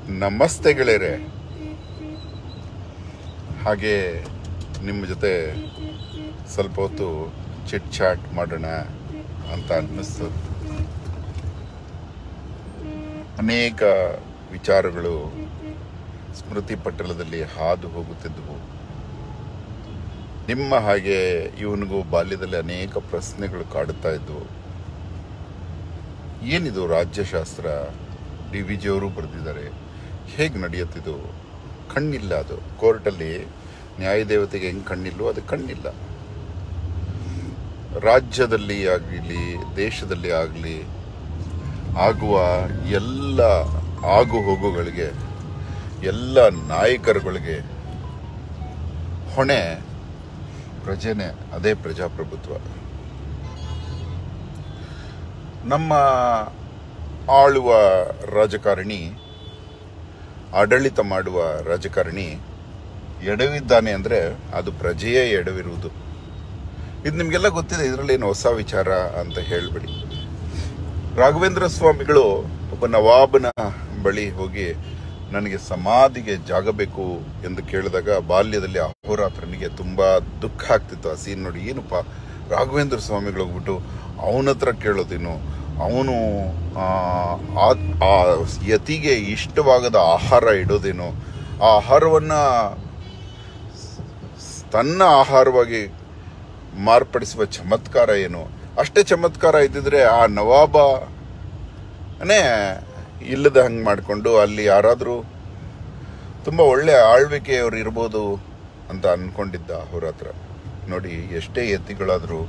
ನಮಸ್ತೆ ಗೆಳೆಯರೆ ಹಾಗೆ ನಿಮ್ಮ ಜೊತೆ ಸ್ವಲ್ಪ ಹೊತ್ತು ಚಿಟ್ ಚಾಟ್ ಮಾಡೋಣ ಅಂತ ಅನ್ನಿಸ್ತು ಅನೇಕ ವಿಚಾರಗಳು ಸ್ಮೃತಿ ಪಟಲದಲ್ಲಿ ಹಾದು ಹೋಗುತ್ತಿದ್ದವು ನಿಮ್ಮ ಹಾಗೆ ಇವನಿಗೂ ಬಾಲ್ಯದಲ್ಲಿ ಅನೇಕ ಪ್ರಶ್ನೆಗಳು ಕಾಡುತ್ತಾ ಇದ್ವು ಏನಿದು ರಾಜ್ಯಶಾಸ್ತ್ರ ಡಿ ವಿ ಜಿಯವರು ಬರೆದಿದ್ದಾರೆ ಹೇಗೆ ನಡೆಯುತ್ತಿದ್ದು ಕಣ್ಣಿಲ್ಲ ಅದು ಕೋರ್ಟಲ್ಲಿ ನ್ಯಾಯದೇವತೆಗೆ ಹೆಂಗೆ ಕಣ್ಣಿಲ್ವೋ ಅದು ಕಣ್ಣಿಲ್ಲ ರಾಜ್ಯದಲ್ಲಿ ಆಗಲಿ ದೇಶದಲ್ಲಿ ಆಗಲಿ ಆಗುವ ಎಲ್ಲ ಆಗು ಹೋಗುಗಳಿಗೆ ಎಲ್ಲ ನಾಯಕರುಗಳಿಗೆ ಹೊಣೆ ಪ್ರಜೆನೆ ಅದೇ ಪ್ರಜಾಪ್ರಭುತ್ವ ನಮ್ಮ ಆಳುವ ರಾಜಕಾರಣಿ ಆಡಳಿತ ಮಾಡುವ ರಾಜಕಾರಣಿ ಎಡವಿದ್ದಾನೆ ಅಂದರೆ ಅದು ಪ್ರಜೆಯೇ ಎಡವಿರುವುದು ಇದು ನಿಮಗೆಲ್ಲ ಗೊತ್ತಿದೆ ಇದರಲ್ಲಿ ಏನು ಹೊಸ ವಿಚಾರ ಅಂತ ಹೇಳಬೇಡಿ ರಾಘವೇಂದ್ರ ಸ್ವಾಮಿಗಳು ಒಬ್ಬ ನವಾಬನ ಬಳಿ ಹೋಗಿ ನನಗೆ ಸಮಾಧಿಗೆ ಜಾಗ ಬೇಕು ಎಂದು ಕೇಳಿದಾಗ ಬಾಲ್ಯದಲ್ಲಿ ಅಹೋರಾತ್ರನಿಗೆ ತುಂಬಾ ದುಃಖ ಆಗ್ತಿತ್ತು ಆ ಸೀನ್ ನೋಡಿ ಏನಪ್ಪ ರಾಘವೇಂದ್ರ ಸ್ವಾಮಿಗಳು ಹೋಗ್ಬಿಟ್ಟು ಅವನ ಹತ್ರ ಕೇಳೋದೇನು ಅವನು ಆ ಯತಿಗೆ ಇಷ್ಟವಾಗದ ಆಹಾರ ಇಡೋದೇನು ಆ ಆಹಾರವನ್ನ ತನ್ನ ಆಹಾರವಾಗಿ ಮಾರ್ಪಡಿಸುವ ಚಮತ್ಕಾರ ಏನು ಅಷ್ಟೇ ಚಮತ್ಕಾರ ಇದ್ದಿದ್ರೆ ಆ ನವಾಬನೇ ಇಲ್ಲದ ಹಂಗೆ ಮಾಡಿಕೊಂಡು ಅಲ್ಲಿ ಯಾರಾದರೂ ತುಂಬ ಒಳ್ಳೆ ಆಳ್ವಿಕೆಯವರು ಇರ್ಬೋದು ಅಂತ ಅನ್ಕೊಂಡಿದ್ದ ಅವ್ರ ಹತ್ರ ನೋಡಿ ಎಷ್ಟೇ ಎತ್ತಿಗಳಾದರೂ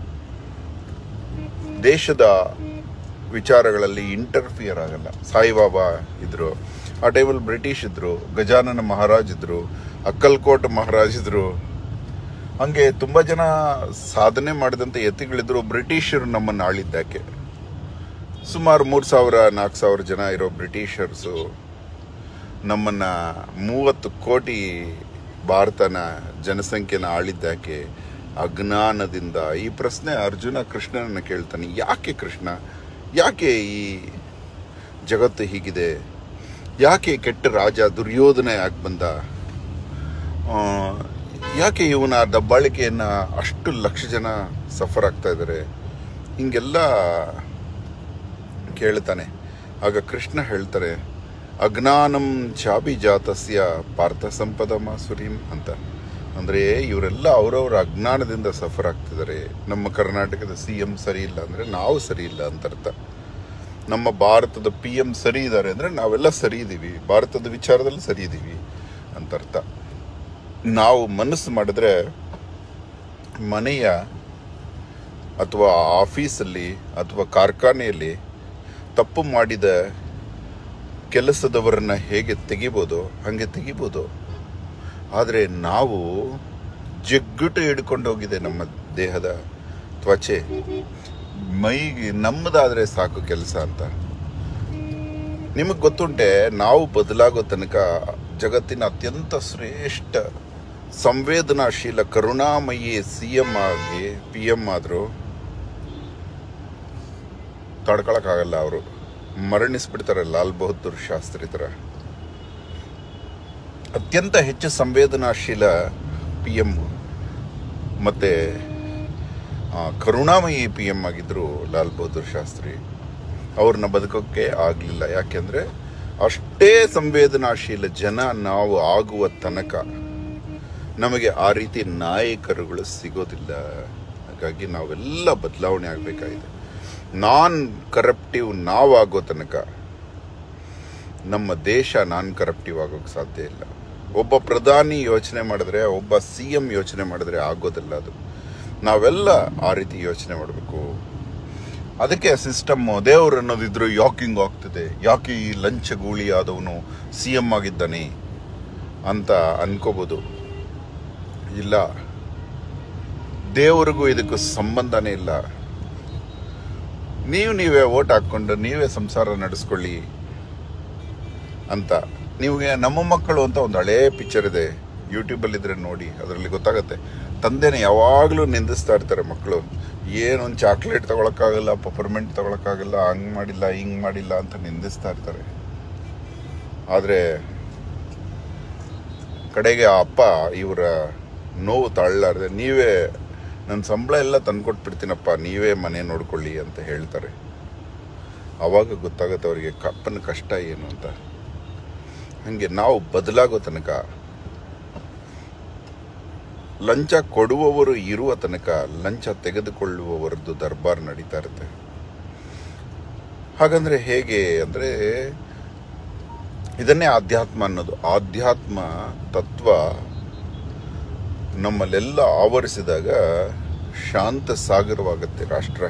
ದೇಶದ ವಿಚಾರಗಳಲ್ಲಿ ಇಂಟರ್ಫಿಯರ್ ಆಗಲ್ಲ ಸಾಯಿಬಾಬಾ ಇದ್ರು ಆ ಟೈಮಲ್ಲಿ ಬ್ರಿಟಿಷ್ ಇದ್ರು ಗಜಾನನ ಮಹಾರಾಜ್ ಇದ್ರು ಅಕ್ಕಲ್ಕೋಟ್ ಮಹಾರಾಜ್ ಇದ್ರು ಹಂಗೆ ತುಂಬ ಜನ ಸಾಧನೆ ಮಾಡಿದಂಥ ಯತಿಗಳಿದ್ರು ಬ್ರಿಟಿಷರು ನಮ್ಮನ್ನು ಆಳಿದ್ದಕ್ಕೆ ಸುಮಾರು ಮೂರು ಸಾವಿರ ನಾಲ್ಕು ಸಾವಿರ ಜನ ಇರೋ ಬ್ರಿಟಿಷರ್ಸು ನಮ್ಮನ್ನ ಮೂವತ್ತು ಕೋಟಿ ಭಾರತನ ಜನಸಂಖ್ಯೆನ ಆಳಿದ್ದಾಕೆ ಅಜ್ಞಾನದಿಂದ ಈ ಪ್ರಶ್ನೆ ಅರ್ಜುನ ಕೃಷ್ಣನನ್ನ ಕೇಳ್ತಾನೆ ಯಾಕೆ ಕೃಷ್ಣ ಯಾಕೆ ಈ ಜಗತ್ತು ಹೀಗಿದೆ ಯಾಕೆ ಕೆಟ್ಟ ರಾಜ ದುರ್ಯೋಧನ ಯಾಕೆ ಬಂದ ಆ, ಯಾಕೆ ಇವನ ದಬ್ಬಾಳಿಕೆಯನ್ನ ಅಷ್ಟು ಲಕ್ಷ ಜನ ಸಫರ್ ಆಗ್ತಾ ಇದ್ದಾರೆ ಹಿಂಗೆಲ್ಲ ಕೇಳ್ತಾನೆ ಆಗ ಕೃಷ್ಣ ಹೇಳ್ತಾರೆ ಅಜ್ಞಾನಂ ಚಾಭಿಜಾತಸ್ಯ ಪಾರ್ಥ ಸಂಪದ ಮಾಸುರಿಂ ಅಂತ ಅಂದರೆ ಇವರೆಲ್ಲ ಅವರವರ ಅಜ್ಞಾನದಿಂದ ಸಫರ್ ಆಗ್ತಿದ್ದಾರೆ ನಮ್ಮ ಕರ್ನಾಟಕದ ಸಿ ಎಂ ಸರಿ ಇಲ್ಲ ಅಂದರೆ ನಾವು ಸರಿ ಇಲ್ಲ ಅಂತ ಅರ್ಥ ನಮ್ಮ ಭಾರತದ ಪಿ ಎಂ ಸರಿ ಇದ್ದಾರೆ ಅಂದರೆ ನಾವೆಲ್ಲ ಸರಿ ಇದ್ದೀವಿ ಭಾರತದ ವಿಚಾರದಲ್ಲಿ ಸರಿ ಇದ್ದೀವಿ ಅಂತ ಅರ್ಥ ನಾವು ಮನಸ್ಸು ಮಾಡಿದ್ರೆ ಮನೆಯ ಅಥವಾ ಆಫೀಸಲ್ಲಿ ಅಥವಾ ಕಾರ್ಖಾನೆಯಲ್ಲಿ ತಪ್ಪು ಮಾಡಿದ ಕೆಲಸದವರನ್ನ ಹೇಗೆ ತೆಗಿಬೋದು ಹಾಗೆ ತೆಗಿಬೋದು ಆದರೆ ನಾವು ಜಗ್ಗುಟು ಹಿಡ್ಕೊಂಡು ಹೋಗಿದೆ ನಮ್ಮ ದೇಹದ ತ್ವಚೆ ಮೈಗೆ ನಮ್ಮದಾದ್ರೆ ಸಾಕು ಕೆಲಸ ಅಂತ ನಿಮಗೆ ಗೊತ್ತುಂಟೆ ನಾವು ಬದಲಾಗೋ ತನಕ ಜಗತ್ತಿನ ಅತ್ಯಂತ ಶ್ರೇಷ್ಠ ಸಂವೇದನಾಶೀಲ ಕರುಣಾಮಯಿ ಸಿ ಎಂ ಆಗಿ ಪಿ ಎಂ ಆದರು ತಡ್ಕೊಳಕ್ಕಾಗಲ್ಲ ಅವರು ಮರಣಿಸ್ಬಿಡ್ತಾರೆ ಲಾಲ್ ಬಹದ್ದೂರ್ ಶಾಸ್ತ್ರಿ ಥರ ಅತ್ಯಂತ ಹೆಚ್ಚು ಸಂವೇದನಾಶೀಲ ಪಿ ಎಂ ಮತ್ತೆ ಆ, ಕರುಣಾಮಯಿ ಪಿ ಎಂ ಆಗಿದ್ರು ಲಾಲ್ ಬಹದ್ದೂರ್ ಶಾಸ್ತ್ರಿ ಅವ್ರನ್ನ ಬದುಕೋಕ್ಕೆ ಆಗಲಿಲ್ಲ ಯಾಕೆಂದ್ರೆ ಅಷ್ಟೇ ಸಂವೇದನಾಶೀಲ ಜನ ನಾವು ಆಗುವ ತನಕ ನಮಗೆ ಆ ರೀತಿ ನಾಯಕರುಗಳು ಸಿಗೋದಿಲ್ಲ ಹಾಗಾಗಿ ನಾವೆಲ್ಲ ಬದಲಾವಣೆ ಆಗಬೇಕಾಗಿದೆ ನಾನ್ ಕರಪ್ಟಿವ್ ನಾವಾಗೋ ತನಕ ನಮ್ಮ ದೇಶ ನಾನ್ ಕರಪ್ಟಿವ್ ಆಗೋಕೆ ಸಾಧ್ಯ ಇಲ್ಲ ಒಬ್ಬ ಪ್ರಧಾನಿ ಯೋಚನೆ ಮಾಡಿದ್ರೆ ಒಬ್ಬ ಸಿ ಎಂ ಯೋಚನೆ ಮಾಡಿದ್ರೆ ಆಗೋದಿಲ್ಲ ಅದು ನಾವೆಲ್ಲ ಆ ರೀತಿ ಯೋಚನೆ ಮಾಡಬೇಕು ಅದಕ್ಕೆ ಸಿಸ್ಟಮ್ ದೇವರು ಅನ್ನೋದಿದ್ರು ಯಾಕಿಂಗ್ ಆಗ್ತದೆ ಯಾಕೆ ಈ ಲಂಚ ಗೂಳಿ ಆದವನು ಸಿ ಎಂ ಆಗಿದ್ದಾನೆ ಅಂತ ಅನ್ಕೋಬೋದು ಇಲ್ಲ ದೇವರಿಗೂ ಇದಕ್ಕೂ ಸಂಬಂಧನೇ ಇಲ್ಲ ನೀವು ನೀವೇ ಓಟ್ ಹಾಕ್ಕೊಂಡು ನೀವೇ ಸಂಸಾರ ನಡೆಸ್ಕೊಳ್ಳಿ ಅಂತ ನಿಮಗೆ ನಮ್ಮ ಮಕ್ಕಳು ಅಂತ ಒಂದು ಹಳೇ ಪಿಕ್ಚರ್ ಇದೆ ಯೂಟ್ಯೂಬಲ್ಲಿ ಇದ್ರೆ ನೋಡಿ ಅದರಲ್ಲಿ ಗೊತ್ತಾಗುತ್ತೆ ತಂದೆನ ಯಾವಾಗಲೂ ನಿಂದಿಸ್ತಾ ಇರ್ತಾರೆ ಮಕ್ಕಳು ಏನೊಂದು ಚಾಕ್ಲೇಟ್ ತಗೊಳಕ್ಕಾಗಲ್ಲ ಪಪರ್ಮೆಂಟ್ ತಗೊಳಕ್ಕಾಗಲ್ಲ ಹಂಗ್ ಮಾಡಿಲ್ಲ ಹಿಂಗ್ ಮಾಡಿಲ್ಲ ಅಂತ ನಿಂದಿಸ್ತಾ ಇರ್ತಾರೆ ಆದರೆ ಕಡೆಗೆ ಆ ಅಪ್ಪ ಇವರ ನೋವು ತಾಳಲಾರ್ದೆ ನೀವೇ ನನ್ನ ಸಂಬಳ ಎಲ್ಲ ತಂದ್ಕೊಟ್ಬಿಡ್ತೀನಪ್ಪ ನೀವೇ ಮನೆ ನೋಡ್ಕೊಳ್ಳಿ ಅಂತ ಹೇಳ್ತಾರೆ ಆವಾಗ ಗೊತ್ತಾಗುತ್ತೆ ಅವರಿಗೆ ಕಪ್ಪನ ಕಷ್ಟ ಏನು ಅಂತ ಹಾಗೆ ನಾವು ಬದಲಾಗೋ ತನಕ ಲಂಚ ಕೊಡುವವರು ಇರುವ ತನಕ ಲಂಚ ತೆಗೆದುಕೊಳ್ಳುವವರದ್ದು ದರ್ಬಾರ್ ನಡೀತಾ ಇರುತ್ತೆ ಹಾಗಂದ್ರೆ ಹೇಗೆ ಅಂದ್ರೆ ಇದನ್ನೇ ಆಧ್ಯಾತ್ಮ ಅನ್ನೋದು ಆಧ್ಯಾತ್ಮ ತತ್ವ ನಮ್ಮಲ್ಲೆಲ್ಲ ಆವರಿಸಿದಾಗ ಶಾಂತ ಸಾಗರವಾಗುತ್ತೆ ರಾಷ್ಟ್ರ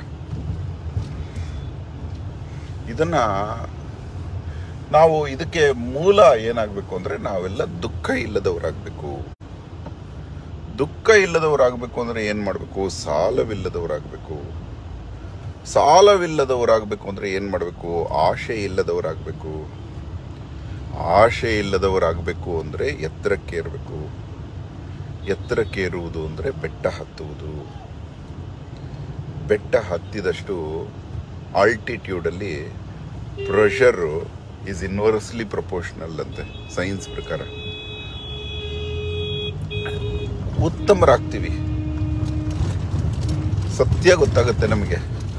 ಇದನ್ನ ನಾವು ಇದಕ್ಕೆ ಮೂಲ ಏನಾಗಬೇಕು ಅಂದ್ರೆ ನಾವೆಲ್ಲ ದುಃಖ ಇಲ್ಲದವರಾಗಬೇಕು ದುಃಖ ಇಲ್ಲದವರಾಗಬೇಕು ಅಂದ್ರೆ ಏನ್ ಮಾಡಬೇಕು ಸಾಲವಿಲ್ಲದವರಾಗಬೇಕು ಸಾಲವಿಲ್ಲದವರಾಗಬೇಕು ಅಂದ್ರೆ ಏನ್ ಮಾಡಬೇಕು ಆಶೆ ಇಲ್ಲದವರಾಗಬೇಕು ಆಶೆ ಇಲ್ಲದವರಾಗಬೇಕು ಅಂದ್ರೆ ಎತ್ತರಕ್ಕೆ ಇರಬೇಕು ಎತ್ತರಕ್ಕೆ ಇರುವುದು ಅಂದ್ರೆ ಬೆಟ್ಟ ಹತ್ತುವುದು ಬೆಟ್ಟ ಹತ್ತಿದಷ್ಟು ಆಲ್ಟಿಟ್ಯೂಡಲ್ಲಿ ಪ್ರೆಷರು ಈಸ್ ಇನ್ವರ್ಸ್ಲಿ ಪ್ರಪೋರ್ಷನಲ್ ಅಂತೆ ಸೈನ್ಸ್ ಪ್ರಕಾರ ಉತ್ತಮರಾಗ್ತೀವಿ ಸತ್ಯ ಗೊತ್ತಾಗುತ್ತೆ ನಮಗೆ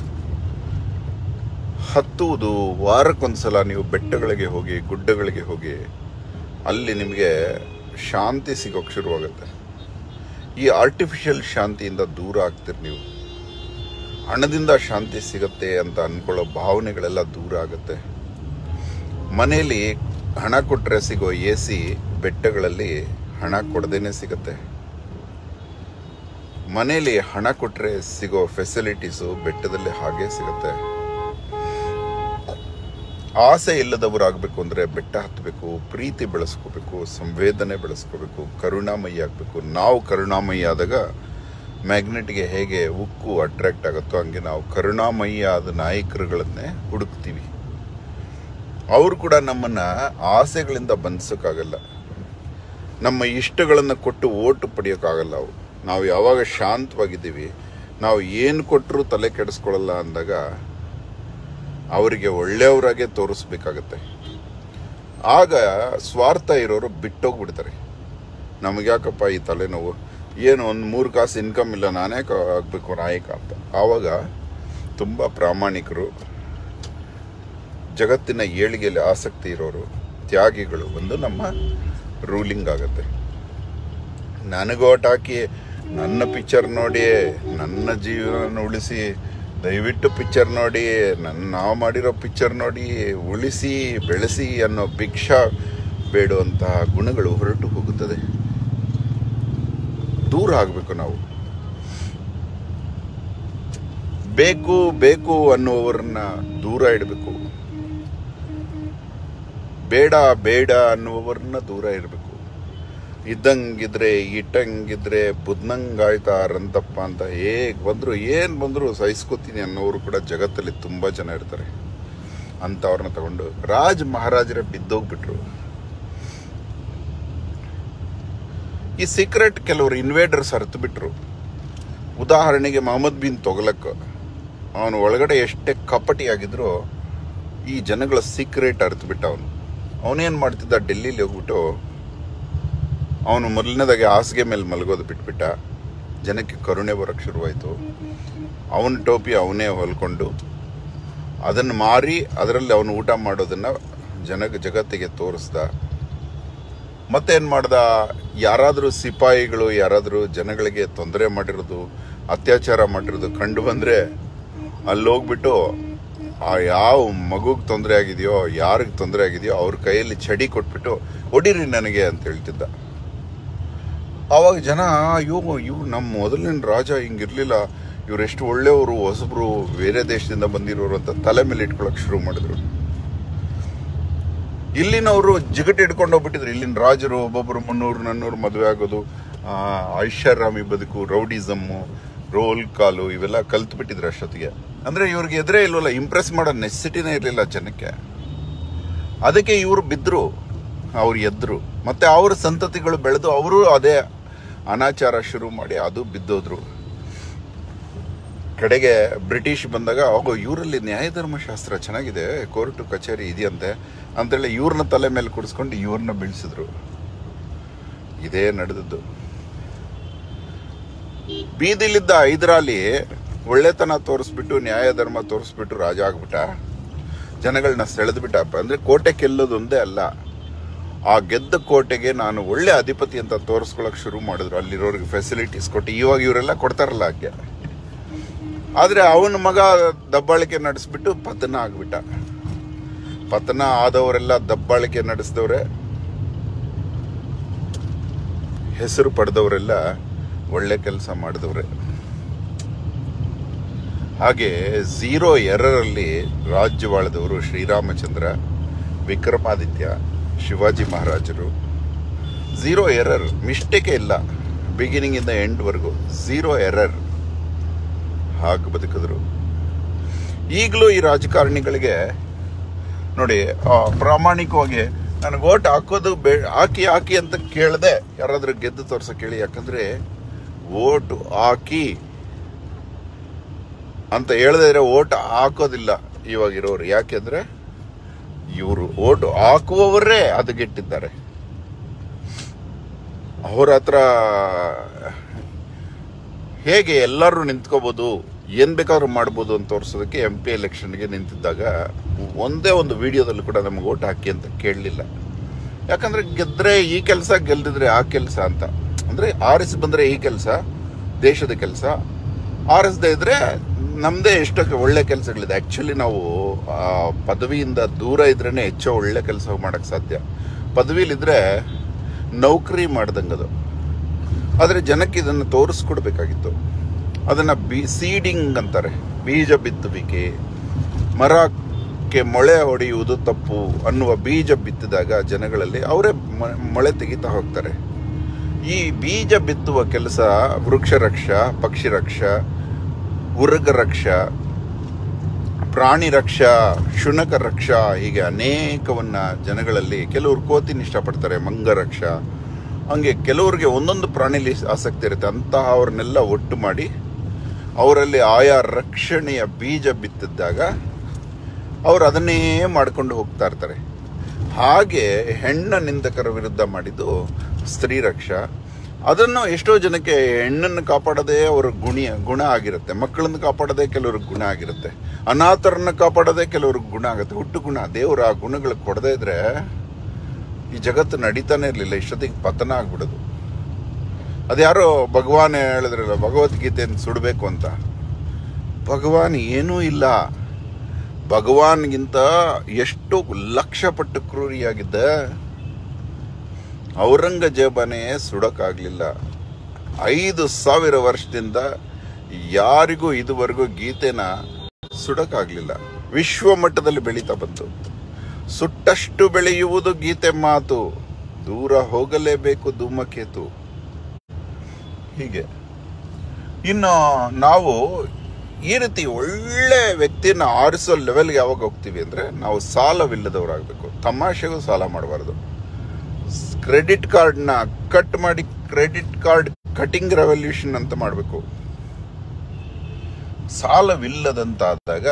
ಹತ್ತುವುದು ವಾರಕ್ಕೊಂದ್ಸಲ ನೀವು ಬೆಟ್ಟಗಳಿಗೆ ಹೋಗಿ ಗುಡ್ಡಗಳಿಗೆ ಹೋಗಿ ಅಲ್ಲಿ ನಿಮಗೆ ಶಾಂತಿ ಸಿಗೋಕೆ ಶುರುವಾಗುತ್ತೆ ಈ ಆರ್ಟಿಫಿಷಿಯಲ್ ಶಾಂತಿಯಿಂದ ದೂರ ಆಗ್ತೀರಿ ನೀವು ಹಣದಿಂದ ಶಾಂತಿ ಸಿಗತ್ತೆ ಅಂತ ಅನ್ಕೊಳ್ಳೋ ಭಾವನೆಗಳೆಲ್ಲ ದೂರ ಆಗುತ್ತೆ ಮನೆಯಲ್ಲಿ ಹಣ ಕೊಟ್ಟರೆ ಸಿಗೋ ಎ ಸಿ ಬೆಟ್ಟಗಳಲ್ಲಿ ಹಣ ಕೊಡದೇನೆ ಸಿಗತ್ತೆ ಮನೆಯಲ್ಲಿ ಹಣ ಕೊಟ್ಟರೆ ಸಿಗೋ ಫೆಸಿಲಿಟೀಸು ಬೆಟ್ಟದಲ್ಲಿ ಹಾಗೆ ಸಿಗುತ್ತೆ ಆಸೆ ಇಲ್ಲದವರಾಗಬೇಕು ಅಂದರೆ ಬೆಟ್ಟ ಹತ್ತಬೇಕು ಪ್ರೀತಿ ಬೆಳೆಸ್ಕೋಬೇಕು ಸಂವೇದನೆ ಬೆಳೆಸ್ಕೋಬೇಕು ಕರುಣಾಮಯಿ ಆಗಬೇಕು ನಾವು ಕರುಣಾಮಯಿ ಆದಾಗ ಮ್ಯಾಗ್ನೆಟ್ಗೆ ಹೇಗೆ ಉಕ್ಕು ಅಟ್ರಾಕ್ಟ್ ಆಗುತ್ತೋ ಹಂಗೆ ನಾವು ಕರುಣಾಮಯಿ ಆದ ನಾಯಕರುಗಳನ್ನೇ ಹುಡುಕ್ತೀವಿ ಅವರು ಕೂಡ ನಮ್ಮನ್ನ ಆಸೆಗಳಿಂದ ಬಂಧಿಸೋಕ್ಕಾಗಲ್ಲ ನಮ್ಮ ಇಷ್ಟಗಳನ್ನು ಕೊಟ್ಟು ಓಟು ಪಡೆಯೋಕ್ಕಾಗಲ್ಲ ಅವು ನಾವು ಯಾವಾಗ ಶಾಂತವಾಗಿದ್ದೀವಿ ನಾವು ಏನು ಕೊಟ್ಟರು ತಲೆ ಕೆಡಿಸ್ಕೊಳ್ಳಲ್ಲ ಅಂದಾಗ ಅವರಿಗೆ ಒಳ್ಳೆಯವರಾಗೆ ತೋರಿಸ್ಬೇಕಾಗತ್ತೆ ಆಗ ಸ್ವಾರ್ಥ ಇರೋರು ಬಿಟ್ಟೋಗ್ಬಿಡ್ತಾರೆ ನಮಗೆ ಯಾಕಪ್ಪ ಈ ತಲೆನೋವು ಏನು ಒಂದು ಮೂರು ಕಾಸು ಇನ್ಕಮ್ ಇಲ್ಲ ನಾನೇ ಕ- ಆಗ್ಬೇಕು ನಾಯಕ ಅಂತ ಆವಾಗ ತುಂಬ ಪ್ರಾಮಾಣಿಕರು ಜಗತ್ತಿನ ಏಳಿಗೆಯಲ್ಲಿ ಆಸಕ್ತಿ ಇರೋರು ತ್ಯಾಗಿಗಳು ಒಂದು ನಮ್ಮ ರೂಲಿಂಗ್ ಆಗುತ್ತೆ ನನಗೆ ಓಟ್ ಹಾಕಿ ನನ್ನ ಪಿಕ್ಚರ್ ನೋಡಿ ನನ್ನ ಜೀವನ ಉಳಿಸಿ ದಯವಿಟ್ಟು ಪಿಕ್ಚರ್ ನೋಡಿ ನನ್ನ ನಾವು ಮಾಡಿರೋ ಪಿಕ್ಚರ್ ನೋಡಿ ಉಳಿಸಿ ಬೆಳೆಸಿ ಅನ್ನೋ ಭಿಕ್ಷಾ ಬೇಡುವಂತಹ ಗುಣಗಳು ಹೊರಟು ಹೋಗುತ್ತದೆ ದೂರ ಆಗಬೇಕು ನಾವು ಬೇಕು ಬೇಕು ಅನ್ನುವವರನ್ನ ದೂರ ಇಡಬೇಕು ಬೇಡ ಬೇಡ ಅನ್ನುವವರನ್ನ ದೂರ ಇರಬೇಕು ಇದ್ದಂಗಿದ್ರೆ ಇಟ್ಟಂಗಿದ್ರೆ ಬುದ್ನಂಗಾಯ್ತಾರಂತಪ್ಪ ಅಂತ ಹೇಗ್ ಬಂದ್ರು ಏನ್ ಬಂದ್ರು ಸಹಿಸ್ಕೋತೀನಿ ಅನ್ನೋರು ಕೂಡ ಜಗತ್ತಲ್ಲಿ ತುಂಬಾ ಜನ ಇರ್ತಾರೆ ಅಂತವ್ರನ್ನ ತಗೊಂಡು ರಾಜ್ ಮಹಾರಾಜರೇ ಬಿದ್ದೋಗ್ಬಿಟ್ರು ಈ ಸೀಕ್ರೆಟ್ ಕೆಲವರು ಇನ್ವೇಡರ್ಸ್ ಅರ್ತು ಬಿಟ್ರು ಉದಾಹರಣೆಗೆ ಮೊಹಮ್ಮದ್ ಬಿನ್ ತೊಗಲಕ್ ಅವನು ಒಳಗಡೆ ಎಷ್ಟೇ ಕಪಟಿಯಾಗಿದ್ರು ಈ ಜನಗಳ ಸೀಕ್ರೆಟ್ ಅರ್ತು ಬಿಟ್ಟ ಅವನು ಅವನೇನ್ ಮಾಡ್ತಿದ್ದ ಡೆಲ್ಲಿಲಿ ಹೋಗ್ಬಿಟ್ಟು ಅವನು ಮೊದಲನೇದಾಗಿ ಹಾಸಿಗೆ ಮೇಲೆ ಮಲಗೋದು ಬಿಟ್ಬಿಟ್ಟ ಜನಕ್ಕೆ ಕರುಣೆ ಬರೋಕ್ಕೆ ಶುರುವಾಯಿತು ಅವನ ಟೋಪಿ ಅವನೇ ಹೊಲ್ಕೊಂಡು ಅದನ್ನು ಮಾರಿ ಅದರಲ್ಲಿ ಅವನು ಊಟ ಮಾಡೋದನ್ನ ಜನ ಜಗತ್ತಿಗೆ ತೋರಿಸ್ದ ಮತ್ತೇನು ಮಾಡ್ದ ಯಾರಾದರೂ ಸಿಪಾಯಿಗಳು ಯಾರಾದರೂ ಜನಗಳಿಗೆ ತೊಂದರೆ ಮಾಡಿರೋದು ಅತ್ಯಾಚಾರ ಮಾಡಿರೋದು ಕಂಡು ಬಂದರೆ ಅಲ್ಲಿ ಹೋಗ್ಬಿಟ್ಟು ಆ ಯಾವ ಮಗುಗೆ ತೊಂದರೆ ಆಗಿದೆಯೋ ಯಾರಿಗೆ ತೊಂದರೆ ಆಗಿದೆಯೋ ಅವ್ರ ಕೈಯಲ್ಲಿ ಚಡಿ ಕೊಟ್ಬಿಟ್ಟು ಹೊಡೀರಿ ನನಗೆ ಅಂತ ಹೇಳ್ತಿದ್ದ ಆವಾಗ ಜನ ಅಯ್ಯೋ ಇವ್ರು ನಮ್ಮ ಮೊದಲಿನ ರಾಜ ಹಿಂಗಿರ್ಲಿಲ್ಲ ಇವ್ರು ಎಷ್ಟು ಒಳ್ಳೆಯವರು ಹೊಸಬ್ರು ಬೇರೆ ದೇಶದಿಂದ ಬಂದಿರೋರು ಅಂತ ತಲೆ ಮೇಲೆ ಇಟ್ಕೊಳಕ್ ಶುರು ಮಾಡಿದ್ರು ಇಲ್ಲಿನವರು ಜಿಗಟ್ ಹಿಡ್ಕೊಂಡು ಹೋಗ್ಬಿಟ್ಟಿದ್ರು ಇಲ್ಲಿನ ರಾಜರು ಒಬ್ಬೊಬ್ರು ಮುನ್ನೂರು ನನ್ನೂರು ಮದುವೆ ಆಗೋದು ಆ, ಐಷಾರಾಮಿ ಬದುಕು ರೌಡಿಸಮ್ಮು ರೋಲ್ ಕಾಲು ಇವೆಲ್ಲ ಕಲ್ತು ಬಿಟ್ಟಿದ್ರು ಅಷ್ಟೊತ್ತಿಗೆ ಅಂದ್ರೆ ಇವ್ರಿಗೆ ಎದುರೇ ಇಲ್ವಲ್ಲ ಇಂಪ್ರೆಸ್ ಮಾಡೋ ನೆಸಿಟಿನೇ ಇರಲಿಲ್ಲ ಜನಕ್ಕೆ ಅದಕ್ಕೆ ಇವರು ಬಿದ್ರು ಅವ್ರು ಎದ್ರು ಮತ್ತೆ ಅವ್ರ ಸಂತತಿಗಳು ಬೆಳೆದು ಅವರು ಅದೇ ಅನಾಚಾರ ಶುರು ಮಾಡಿ ಅದು ಬಿದ್ದೋದ್ರು ಕಡೆಗೆ ಬ್ರಿಟಿಷ್ ಬಂದಾಗ ಅವಾಗ ಇವರಲ್ಲಿ ನ್ಯಾಯಧರ್ಮಶಾಸ್ತ್ರ ಚೆನ್ನಾಗಿದೆ ಕೋರ್ಟು ಕಚೇರಿ ಇದೆಯಂತೆ ಅಂತೇಳಿ ಇವ್ರನ್ನ ತಲೆ ಮೇಲೆ ಕುಡಿಸ್ಕೊಂಡು ಇವ್ರನ್ನ ಬೀಳ್ಸಿದ್ರು ಇದೇ ನಡೆದದ್ದು ಬೀದಿಲಿದ್ದ ಹೈದರಾಲಿ ಒಳ್ಳೆತನ ತೋರಿಸ್ಬಿಟ್ಟು ನ್ಯಾಯ ಧರ್ಮ ತೋರಿಸ್ಬಿಟ್ಟು ರಾಜ ಆಗ್ಬಿಟ್ಟ ಜನಗಳನ್ನ ಸೆಳೆದ್ಬಿಟ್ಟ ಅಂದ್ರೆ ಕೋಟೆ ಗೆಲ್ಲೋದೊಂದೇ ಅಲ್ಲ ಆ ಗೆದ್ದ ಕೋಟೆಗೆ ನಾನು ಒಳ್ಳೆ ಅಧಿಪತಿ ಅಂತ ತೋರಿಸ್ಕೊಳಕ್ ಶುರು ಮಾಡಿದ್ರು ಅಲ್ಲಿರೋರಿಗೆ ಫೆಸಿಲಿಟೀಸ್ ಕೊಟ್ಟು ಇವಾಗ ಇವರೆಲ್ಲ ಕೊಡ್ತಾರಲ್ಲ ಹಾಗೆ ಆದ್ರೆ ಅವನ ಮಗ ದಬ್ಬಾಳಿಕೆ ನಡೆಸ್ಬಿಟ್ಟು ಪತನ ಆಗ್ಬಿಟ್ಟ ಪತನ ಆದವರೆಲ್ಲ ದಬ್ಬಾಳಿಕೆ ನಡೆಸಿದವ್ರೆ ಹೆಸರು ಪಡೆದವರೆಲ್ಲ ಒಳ್ಳೆ ಕೆಲಸ ಮಾಡಿದವ್ರೆ ಹಾಗೆ ಝೀರೋ ಎರರಲ್ಲಿ ರಾಜ್ಯವಾಳದವರು ಶ್ರೀರಾಮಚಂದ್ರ ವಿಕ್ರಮಾದಿತ್ಯ ಶಿವಾಜಿ ಮಹಾರಾಜರು ಝೀರೋ ಎರರ್ ಮಿಸ್ಟೇಕೇ ಇಲ್ಲ ಬಿಗಿನಿಂಗ್ ಇಂದ ಎಂಡ್ವರೆಗೂ ಝೀರೋ ಎರರ್ ಹಾಗೆ ಬದುಕಿದ್ರು ಈಗಲೂ ಈ ರಾಜಕಾರಣಿಗಳಿಗೆ ನೋಡಿ ಆ, ಪ್ರಾಮಾಣಿಕವಾಗಿ ನನಗೆ ಓಟ್ ಹಾಕೋದು ಬೇ ಹಾಕಿ ಹಾಕಿ ಅಂತ ಕೇಳದೆ ಯಾರಾದ್ರೂ ಗೆದ್ದು ತೋರ್ಸಕ್ ಕೇಳಿ ಯಾಕಂದ್ರೆ ಓಟ್ ಹಾಕಿ ಅಂತ ಹೇಳದೇ ಇದ್ರೆ ಓಟ್ ಹಾಕೋದಿಲ್ಲ ಇವಾಗಿರೋರು ಯಾಕೆಂದ್ರೆ ಇವರು ಓಟ್ ಹಾಕುವವರೇ ಹದಗೆಟ್ಟಿದ್ದಾರೆ ಅವ್ರ ಹತ್ರ ಹೇಗೆ ಎಲ್ಲರೂ ನಿಂತ್ಕೋಬಹುದು ಏನ್ ಬೇಕಾದ್ರೂ ಮಾಡ್ಬೋದು ಅಂತ ತೋರಿಸೋದಕ್ಕೆ ಎಂ ಪಿ ಎಲೆಕ್ಷನ್ಗೆ ನಿಂತಿದ್ದಾಗ ಒಂದೇ ಒಂದು ವಿಡಿಯೋದಲ್ಲಿ ಕೂಡ ನಮ್ಗೆ ಓಟ್ ಹಾಕಿ ಅಂತ ಕೇಳಲಿಲ್ಲ ಯಾಕಂದ್ರೆ ಗೆದ್ರೆ ಈ ಕೆಲಸ ಗೆಲ್ದಿದ್ರೆ ಆ ಕೆಲಸ ಅಂತ ಅಂದ್ರೆ ಆರಿಸಿ ಬಂದ್ರೆ ಈ ಕೆಲಸ ದೇಶದ ಕೆಲಸ ಆರಿಸದೇ ಇದ್ರೆ ನಮ್ದೇ ಎಷ್ಟೋ ಒಳ್ಳೆ ಕೆಲಸಗಳಿದೆ ಆಕ್ಚುಲಿ ನಾವು ಆ ಪದವಿಯಿಂದ ದೂರ ಇದ್ರೇನೆ ಹೆಚ್ಚು ಒಳ್ಳೆ ಕೆಲಸ ಮಾಡಕ್ ಸಾಧ್ಯ ಪದವಿಲಿದ್ರೆ ನೌಕರಿ ಮಾಡ್ದಂಗದು ಆದರೆ ಜನಕ್ಕೆ ಇದನ್ನು ತೋರಿಸ್ಕೊಡ್ಬೇಕಾಗಿತ್ತು ಅದನ್ನ ಬಿ ಸೀಡಿಂಗ್ ಅಂತಾರೆ ಬೀಜ ಬಿತ್ತುವಿಕೆ ಮರಕ್ಕೆ ಮೊಳೆ ಹೊಡೆಯುವುದು ತಪ್ಪು ಅನ್ನುವ ಬೀಜ ಬಿತ್ತಿದಾಗ ಜನಗಳಲ್ಲಿ ಅವರೇ ಮ- ಮೊಳೆ ತೆಗಿತಾ ಹೋಗ್ತಾರೆ ಈ ಬೀಜ ಬಿತ್ತುವ ಕೆಲಸ ವೃಕ್ಷ ರಕ್ಷ ಪಕ್ಷಿ ರಕ್ಷ ಉರ್ಗ ರಕ್ಷ ಪ್ರಾಣಿ ರಕ್ಷಾ ಶುನಕ ರಕ್ಷಾ ಹೀಗೆ ಅನೇಕವನ್ನ ಜನಗಳಲ್ಲಿ ಕೆಲವರು ಕೋತಿನ ಇಷ್ಟಪಡ್ತಾರೆ ಮಂಗ ರಕ್ಷಾ ಹಂಗೆ ಕೆಲವರಿಗೆ ಒಂದೊಂದು ಪ್ರಾಣಿಲಿ ಆಸಕ್ತಿ ಇರುತ್ತೆ ಅಂತಹ ಅವ್ರನ್ನೆಲ್ಲ ಒಟ್ಟು ಮಾಡಿ ಅವರಲ್ಲಿ ಆಯಾ ರಕ್ಷಣೆಯ ಬೀಜ ಬಿತ್ತಿದ್ದಾಗ ಅವರು ಅದನ್ನೇ ಮಾಡ್ಕೊಂಡು ಹೋಗ್ತಾ ಇರ್ತಾರೆ ಹಾಗೆ ಹೆಣ್ಣ ನಿಂದಕರ ವಿರುದ್ಧ ಮಾಡಿದ್ದು ಸ್ತ್ರೀ ರಕ್ಷಾ ಅದನ್ನು ಎಷ್ಟೋ ಜನಕ್ಕೆ ಹೆಣ್ಣನ್ನು ಕಾಪಾಡೋದೇ ಅವರ ಗುಣಿಯ ಗುಣ ಆಗಿರುತ್ತೆ ಮಕ್ಕಳನ್ನು ಕಾಪಾಡೋದೇ ಕೆಲವ್ರಿಗೆ ಗುಣ ಆಗಿರುತ್ತೆ ಅನಾಥರನ್ನ ಕಾಪಾಡೋದೇ ಕೆಲವ್ರಿಗೆ ಗುಣ ಆಗುತ್ತೆ ಹುಟ್ಟು ಗುಣ ದೇವರು ಆ ಗುಣಗಳು ಕೊಡದೇ ಇದ್ರೆ ಈ ಜಗತ್ತು ನಡೀತಾನೆ ಇರಲಿಲ್ಲ ಇಷ್ಟೊತ್ತಿಗೆ ಪತನ ಆಗ್ಬಿಡೋದು ಅದ್ಯಾರೋ ಭಗವಾನ್ ಹೇಳಿದ್ರಲ್ಲ ಭಗವದ್ಗೀತೆಯನ್ನು ಸುಡಬೇಕು ಅಂತ ಭಗವಾನ್ ಏನೂ ಇಲ್ಲ ಭಗವಾನ್ಗಿಂತ ಎಷ್ಟು ಲಕ್ಷ ಪಟ್ಟು ಕ್ರೂರಿಯಾಗಿದ್ದ ಔರಂಗಜೇಬನೇ ಸುಡಕ್ಕಾಗ್ಲಿಲ್ಲ ಐದು ಸಾವಿರ ವರ್ಷದಿಂದ ಯಾರಿಗೂ ಇದುವರೆಗೂ ಗೀತೆನ ಸುಡಕ್ಕಾಗ್ಲಿಲ್ಲ ವಿಶ್ವ ಮಟ್ಟದಲ್ಲಿ ಬೆಳೀತಾ ಬಂತು ಸುಟ್ಟಷ್ಟು ಬೆಳೆಯುವುದು ಗೀತೆ ಮಾತು ದೂರ ಹೋಗಲೇಬೇಕು ಧೂಮಕೇತು ಹೀಗೆ ಇನ್ನು ನಾವು ಈ ರೀತಿ ಒಳ್ಳೆ ವ್ಯಕ್ತಿಯನ್ನ ಆರಿಸೋ ಲೆವೆಲ್ಗೆ ಯಾವಾಗ ಹೋಗ್ತೀವಿ ಅಂದ್ರೆ ನಾವು ಸಾಲವಿಲ್ಲದವರಾಗಬೇಕು ತಮಾಷೆಗೂ ಸಾಲ ಮಾಡಬಾರ್ದು ಕ್ರೆಡಿಟ್ ಕಾರ್ಡ್ನ ಕಟ್ ಮಾಡಿ ಕ್ರೆಡಿಟ್ ಕಾರ್ಡ್ ಕಟಿಂಗ್ ರೆವಲ್ಯೂಷನ್ ಅಂತ ಮಾಡಬೇಕು ಸಾಲವಿಲ್ಲದಂತಾದಾಗ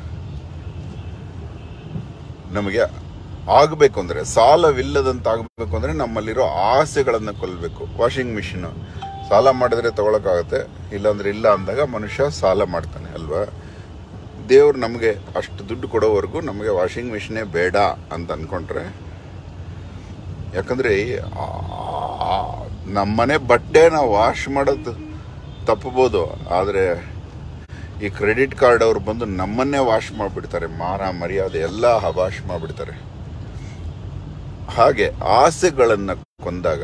ನಮಗೆ ಆಗಬೇಕು ಅಂದ್ರೆ ಸಾಲವಿಲ್ಲದಂತ ಆಗಬೇಕು ಅಂದ್ರೆ ನಮ್ಮಲ್ಲಿರೋ ಆಸೆಗಳನ್ನ ಕೊಲ್ಲಬೇಕು ವಾಷಿಂಗ್ ಮಿಷಿನ್ ಸಾಲ ಮಾಡಿದ್ರೆ ತಗೊಳಕಾಗತ್ತೆ ಇಲ್ಲಾಂದ್ರೆ ಇಲ್ಲ ಅಂದಾಗ ಮನುಷ್ಯ ಸಾಲ ಮಾಡ್ತಾನೆ ಅಲ್ವಾ ದೇವ್ರು ನಮಗೆ ಅಷ್ಟು ದುಡ್ಡು ಕೊಡೋವರೆಗೂ ನಮಗೆ ವಾಷಿಂಗ್ ಮಿಷಿನೇ ಬೇಡ ಅಂತ ಅನ್ಕೊಂಡ್ರೆ ಯಾಕಂದ್ರೆ ಆ- ನಮ್ಮನೆ ಬಟ್ಟೆನ ವಾಶ್ ಮಾಡೋದು ತಪ್ಪಬಹುದು ಆದರೆ ಈ ಕ್ರೆಡಿಟ್ ಕಾರ್ಡ್ ಅವ್ರು ಬಂದು ನಮ್ಮನ್ನೇ ವಾಶ್ ಮಾಡಿಬಿಡ್ತಾರೆ ಮಾನ ಮರ್ಯಾದೆ ಎಲ್ಲ ವಾಶ್ ಮಾಡಿಬಿಡ್ತಾರೆ ಹಾಗೆ ಆಸೆಗಳನ್ನು ಕೊಂದಾಗ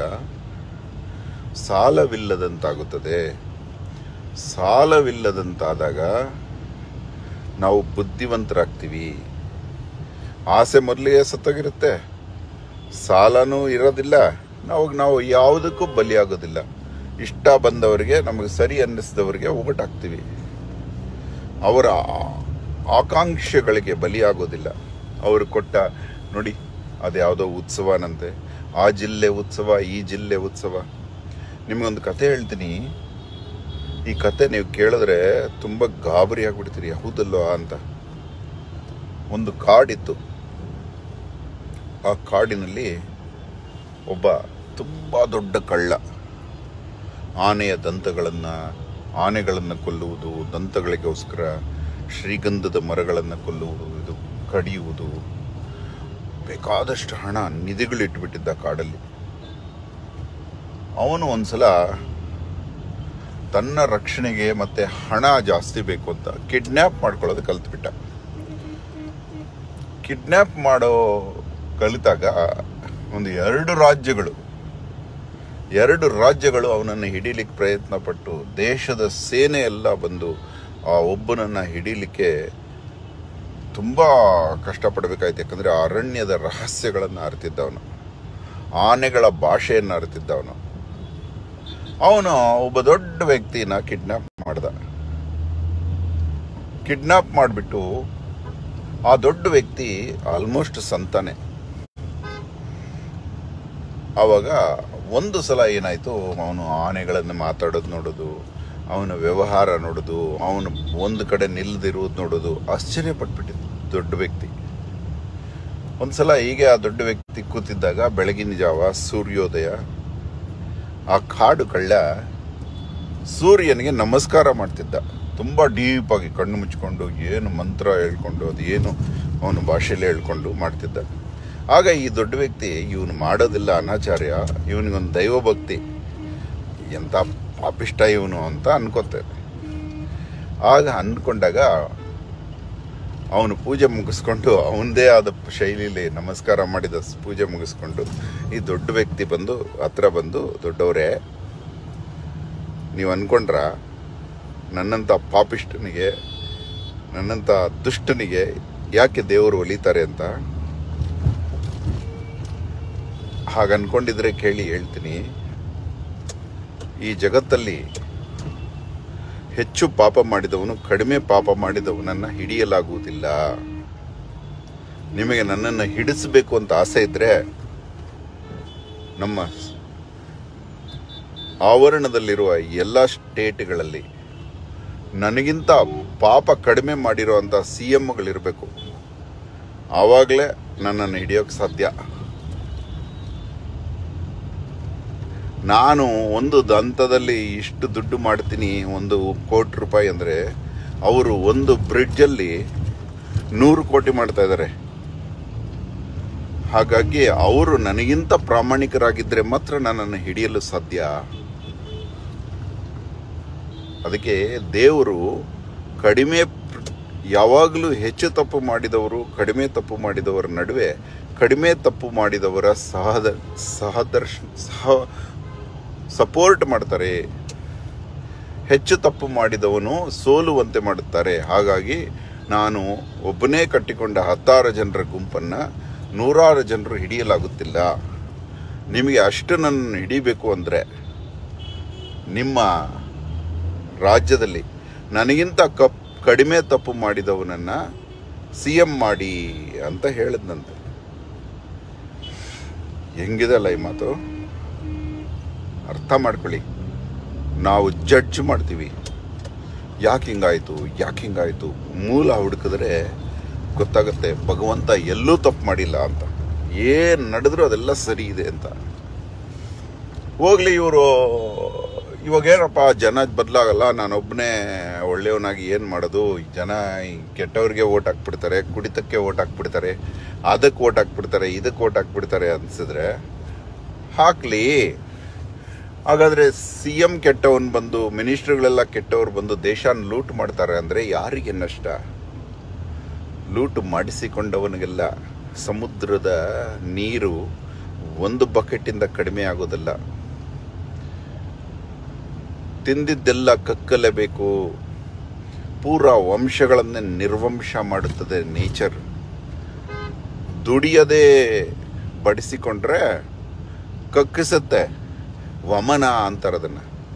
ಸಾಲವಿಲ್ಲದಂತಾಗುತ್ತದೆ ಸಾಲವಿಲ್ಲದಂತಾದಾಗ ನಾವು ಬುದ್ಧಿವಂತರಾಗ್ತೀವಿ ಆಸೆ ಮೊದಲಿಗೆ ಸತ್ತೋಗಿರುತ್ತೆ ಸಾಲನೂ ಇರೋದಿಲ್ಲ ನಾವು ನಾವು ಯಾವುದಕ್ಕೂ ಬಲಿಯಾಗೋದಿಲ್ಲ ಇಷ್ಟ ಬಂದವರಿಗೆ ನಮಗೆ ಸರಿ ಅನ್ನಿಸಿದವರಿಗೆ ಒಗಟಾಗ್ತೀವಿ ಅವರ ಆ- ಆಕಾಂಕ್ಷೆಗಳಿಗೆ ಬಲಿಯಾಗೋದಿಲ್ಲ ಅವರು ಕೊಟ್ಟ ನೋಡಿ ಅದ್ಯಾವುದೋ ಉತ್ಸವನಂತೆ ಆ ಜಿಲ್ಲೆ ಉತ್ಸವ ಈ ಜಿಲ್ಲೆ ಉತ್ಸವ ನಿಮಗೊಂದು ಕತೆ ಹೇಳ್ತೀನಿ ಈ ಕತೆ ನೀವು ಕೇಳಿದ್ರೆ ತುಂಬ ಗಾಬರಿ ಆಗ್ಬಿಡ್ತೀರಿ ಹೌದಲ್ವಾ ಅಂತ ಒಂದು ಕಾಡಿತ್ತು ಆ ಕಾಡಿನಲ್ಲಿ ಒಬ್ಬ ತುಂಬ ದೊಡ್ಡ ಕಳ್ಳ ಆನೆಯ ದಂತಗಳನ್ನು ಆನೆಗಳನ್ನು ಕೊಲ್ಲುವುದು ದಂತಗಳಿಗೋಸ್ಕರ ಶ್ರೀಗಂಧದ ಮರಗಳನ್ನು ಕೊಲ್ಲುವುದು ಇದು ಕಡಿಯುವುದು ಬೇಕಾದಷ್ಟು ಹಣ ನಿಧಿಗಳಿಟ್ಬಿಟ್ಟಿದ್ದ ಕಾಡಲ್ಲಿ ಅವನು ಒಂದ್ಸಲ ತನ್ನ ರಕ್ಷಣೆಗೆ ಮತ್ತೆ ಹಣ ಜಾಸ್ತಿ ಬೇಕು ಅಂತ ಕಿಡ್ನ್ಯಾಪ್ ಮಾಡ್ಕೊಳ್ಳೋದು ಕಲ್ತ್ಬಿಟ್ಟ ಕಿಡ್ನ್ಯಾಪ್ ಮಾಡೋ ಕಲಿತಾಗ ಒಂದು ಎರಡು ರಾಜ್ಯಗಳು ಎರಡು ರಾಜ್ಯಗಳು ಅವನನ್ನು ಹಿಡೀಲಿಕ್ಕೆ ಪ್ರಯತ್ನ ಪಟ್ಟು ದೇಶದ ಸೇನೆ ಎಲ್ಲ ಬಂದು ಆ ಒಬ್ಬನನ್ನು ಹಿಡೀಲಿಕ್ಕೆ ತುಂಬ ಕಷ್ಟಪಡಬೇಕಾಯ್ತು ಯಾಕಂದರೆ ಅರಣ್ಯದ ರಹಸ್ಯಗಳನ್ನು ಅರಿತಿದ್ದವನು ಆನೆಗಳ ಭಾಷೆಯನ್ನು ಅರಿತಿದ್ದವನು ಅವನು ಒಬ್ಬ ದೊಡ್ಡ ವ್ಯಕ್ತಿನ ಕಿಡ್ನಾಪ್ ಮಾಡ್ದ ಕಿಡ್ನಾಪ್ ಮಾಡಿಬಿಟ್ಟು ಆ ದೊಡ್ಡ ವ್ಯಕ್ತಿ ಆಲ್ಮೋಸ್ಟ್ ಸಂತಾನೆ ಆವಾಗ ಒಂದು ಸಲ ಏನಾಯ್ತು ಅವನು ಆನೆಗಳನ್ನು ಮಾತಾಡೋದು ನೋಡೋದು ಅವನ ವ್ಯವಹಾರ ನೋಡೋದು ಅವನು ಒಂದು ಕಡೆ ನಿಲ್ಲದಿರುವುದು ನೋಡೋದು ಆಶ್ಚರ್ಯಪಟ್ಬಿಟ್ಟಿದ್ದು ದೊಡ್ಡ ವ್ಯಕ್ತಿ ಒಂದ್ಸಲ ಹೀಗೆ ಆ ದೊಡ್ಡ ವ್ಯಕ್ತಿ ಕೂತಿದ್ದಾಗ ಬೆಳಗಿನ ಜಾವ ಸೂರ್ಯೋದಯ ಆ ಕಾಡು ಕಳ್ಳ ಸೂರ್ಯನಿಗೆ ನಮಸ್ಕಾರ ಮಾಡ್ತಿದ್ದ ತುಂಬ ಡೀಪ್ ಆಗಿ ಕಣ್ಣು ಮುಚ್ಕೊಂಡು ಏನು ಮಂತ್ರ ಹೇಳ್ಕೊಂಡು ಅದು ಏನು ಅವನ ಭಾಷೆಯಲ್ಲೇ ಹೇಳ್ಕೊಂಡು ಮಾಡ್ತಿದ್ದ ಆಗ ಈ ದೊಡ್ಡ ವ್ಯಕ್ತಿ ಇವನು ಮಾಡೋದಿಲ್ಲ ಅನಾಚಾರ್ಯ ಇವನಿಗೊಂದು ದೈವ ಭಕ್ತಿ ಎಂಥ ಪಾಪಿಷ್ಟ ಇವನು ಅಂತ ಅನ್ಕೋತೇವೆ ಆಗ ಅಂದ್ಕೊಂಡಾಗ ಅವನು ಪೂಜೆ ಮುಗಿಸ್ಕೊಂಡು ಅವನದೇ ಆದ ಶೈಲಿಲಿ ನಮಸ್ಕಾರ ಮಾಡಿದ ಸ್- ಪೂಜೆ ಮುಗಿಸ್ಕೊಂಡು ಈ ದೊಡ್ಡ ವ್ಯಕ್ತಿ ಬಂದು ಹತ್ರ ಬಂದು ದೊಡ್ಡವರೇ ನೀವು ಅನ್ಕೊಂಡ್ರ ನನ್ನಂಥ ಪಾಪಿಷ್ಟನಿಗೆ ನನ್ನಂಥ ದುಷ್ಟನಿಗೆ ಯಾಕೆ ದೇವರು ಒಲಿತಾರೆ ಅಂತ ಹಾಗೆ ಅನ್ಕೊಂಡಿದ್ರೆ ಕೇಳಿ ಹೇಳ್ತೀನಿ ಈ ಜಗತ್ತಲ್ಲಿ ಹೆಚ್ಚು ಪಾಪ ಮಾಡಿದವನು ಕಡಿಮೆ ಪಾಪ ಮಾಡಿದವನನ್ನ ಹಿಡಿಯಲಾಗುವುದಿಲ್ಲ ನಿಮಗೆ ನನ್ನನ್ನು ಹಿಡಿಸಬೇಕು ಅಂತ ಆಸೆ ಇದ್ರೆ ನಮ್ಮ ಆವರಣದಲ್ಲಿರುವ ಎಲ್ಲ ಸ್ಟೇಟ್ಗಳಲ್ಲಿ ನನಗಿಂತ ಪಾಪ ಕಡಿಮೆ ಮಾಡಿರುವಂಥ ಸಿ ಎಮ್ಗಳಿರಬೇಕು ಆವಾಗಲೇ ನನ್ನನ್ನು ಹಿಡಿಯೋಕೆ ಸಾಧ್ಯ ನಾನು ಒಂದು ದಂತದಲ್ಲಿ ಇಷ್ಟು ದುಡ್ಡು ಮಾಡ್ತೀನಿ ಒಂದು ಕೋಟಿ ರೂಪಾಯಿ ಅಂದರೆ ಅವರು ಒಂದು ಬ್ರಿಡ್ಜಲ್ಲಿ ನೂರು ಕೋಟಿ ಮಾಡ್ತಾ ಇದ್ದಾರೆ ಹಾಗಾಗಿ ಅವರು ನನಗಿಂತ ಪ್ರಾಮಾಣಿಕರಾಗಿದ್ದರೆ ಮಾತ್ರ ನನ್ನನ್ನು ಹಿಡಿಯಲು ಸಾಧ್ಯ ಅದಕ್ಕೆ ದೇವರು ಕಡಿಮೆ ಪ್ರ- ಯಾವಾಗಲೂ ಹೆಚ್ಚು ತಪ್ಪು ಮಾಡಿದವರು ಕಡಿಮೆ ತಪ್ಪು ಮಾಡಿದವರ ನಡುವೆ ಕಡಿಮೆ ತಪ್ಪು ಮಾಡಿದವರ ಸಹದ ಸಹದರ್ಶ ಸಹ ಸಪೋರ್ಟ್ ಮಾಡ್ತಾರೆ ಹೆಚ್ಚು ತಪ್ಪು ಮಾಡಿದವನು ಸೋಲುವಂತೆ ಮಾಡುತ್ತಾರೆ ಹಾಗಾಗಿ ನಾನು ಒಬ್ಬನೇ ಕಟ್ಟಿಕೊಂಡ ಹತ್ತಾರು ಜನರ ಗುಂಪನ್ನು ನೂರಾರು ಜನರು ಹಿಡಿಯಲಾಗುತ್ತಿಲ್ಲ ನಿಮಗೆ ಅಷ್ಟು ನನ್ನ ಹಿಡಿಬೇಕು ಅಂದರೆ ನಿಮ್ಮ ರಾಜ್ಯದಲ್ಲಿ ನನಗಿಂತ ಕಪ್ ಕಡಿಮೆ ತಪ್ಪು ಮಾಡಿದವನನ್ನು ಸಿ ಎಂ ಮಾಡಿ ಅಂತ ಹೇಳಿದ್ನಂತೆ ಹೆಂಗಿದಲ್ಲ ಈ ಮಾತು ಅರ್ಥ ಮಾಡ್ಕೊಳ್ಳಿ ನಾವು ಜಡ್ಜ್ ಮಾಡ್ತೀವಿ ಯಾಕೆ ಹಿಂಗಾಯ್ತು ಯಾಕೆ ಹಿಂಗಾಯ್ತು ಮೂಲ ಹುಡುಕಿದ್ರೆ ಗೊತ್ತಾಗುತ್ತೆ ಭಗವಂತ ಎಲ್ಲೂ ತಪ್ಪು ಮಾಡಿಲ್ಲ ಅಂತ ಏನು ನಡೆದ್ರು ಅದೆಲ್ಲ ಸರಿ ಇದೆ ಅಂತ ಹೋಗ್ಲಿ ಇವರು ಇವಾಗ ಏನಪ್ಪ ಜನ ಬದಲಾಗಲ್ಲ ನಾನೊಬ್ಬನೇ ಒಳ್ಳೆಯವನಾಗಿ ಏನು ಮಾಡೋದು ಈ ಜನ ಈ ಕೆಟ್ಟವ್ರಿಗೆ ಓಟ್ ಹಾಕ್ಬಿಡ್ತಾರೆ ಕುಡಿತಕ್ಕೆ ಓಟ್ ಹಾಕ್ಬಿಡ್ತಾರೆ ಅದಕ್ಕೆ ಓಟ್ ಹಾಕ್ಬಿಡ್ತಾರೆ ಇದಕ್ಕೆ ಓಟ್ ಹಾಕ್ಬಿಡ್ತಾರೆ ಅನ್ಸಿದ್ರೆ ಹಾಕ್ಲಿ ಹಾಗಾದ್ರೆ ಸಿ ಎಂ ಕೆಟ್ಟವನ್ ಬಂದು ಮಿನಿಸ್ಟ್ರುಗಳೆಲ್ಲ ಕೆಟ್ಟವ್ರು ಬಂದು ದೇಶನ ಲೂಟ್ ಮಾಡ್ತಾರೆ ಅಂದರೆ ಯಾರಿಗೆ ನಷ್ಟ ಲೂಟ್ ಮಾಡಿಸಿಕೊಂಡವನಿಗೆಲ್ಲ ಸಮುದ್ರದ ನೀರು ಒಂದು ಬಕೆಟಿಂದ ಕಡಿಮೆ ಆಗೋದಿಲ್ಲ ತಿಂದಿದ್ದೆಲ್ಲ ಕಕ್ಕಲೇಬೇಕು ಪೂರ ವಂಶಗಳನ್ನೇ ನಿರ್ವಂಶ ಮಾಡುತ್ತದೆ ನೇಚರ್ ದುಡಿಯದೆ ಬಡಿಸಿಕೊಂಡ್ರೆ ಕಕ್ಕಿಸುತ್ತೆ ವಮನ ಅಂತಾರೆ ಅದನ್ನ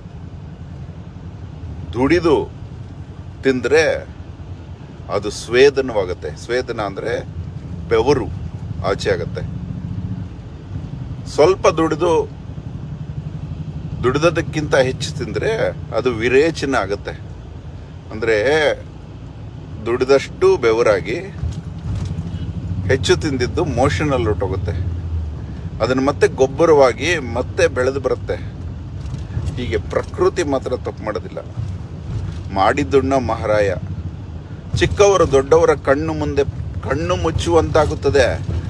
ದುಡಿದು ತಿಂದ್ರೆ ಅದು ಸ್ವೇದನವಾಗುತ್ತೆ ಸ್ವೇದನ ಅಂದ್ರೆ ಬೆವರು ಆಚೆ ಆಗತ್ತೆ ಸ್ವಲ್ಪ ದುಡಿದು ದುಡಿದದಕ್ಕಿಂತ ಹೆಚ್ಚು ತಿಂದರೆ ಅದು ವಿರೇಚನ ಆಗುತ್ತೆ ಅಂದರೆ ದುಡಿದಷ್ಟು ಬೆವರಾಗಿ ಹೆಚ್ಚು ತಿಂದಿದ್ದು ಮೋಷನಲ್ಲಿ ಹೊಟ್ಟೋಗುತ್ತೆ ಅದನ್ನು ಮತ್ತೆ ಗೊಬ್ಬರವಾಗಿ ಮತ್ತೆ ಬೆಳೆದು ಬರುತ್ತೆ ಹೀಗೆ ಪ್ರಕೃತಿ ಮಾತ್ರ ತಪ್ಪು ಮಾಡೋದಿಲ್ಲ ಮಾಡಿದ್ದುಣ್ಣ ಮಹಾರಾಯ ಚಿಕ್ಕವರು ದೊಡ್ಡವರ ಕಣ್ಣು ಮುಂದೆ ಕಣ್ಣು ಮುಚ್ಚುವಂತಾಗುತ್ತದೆ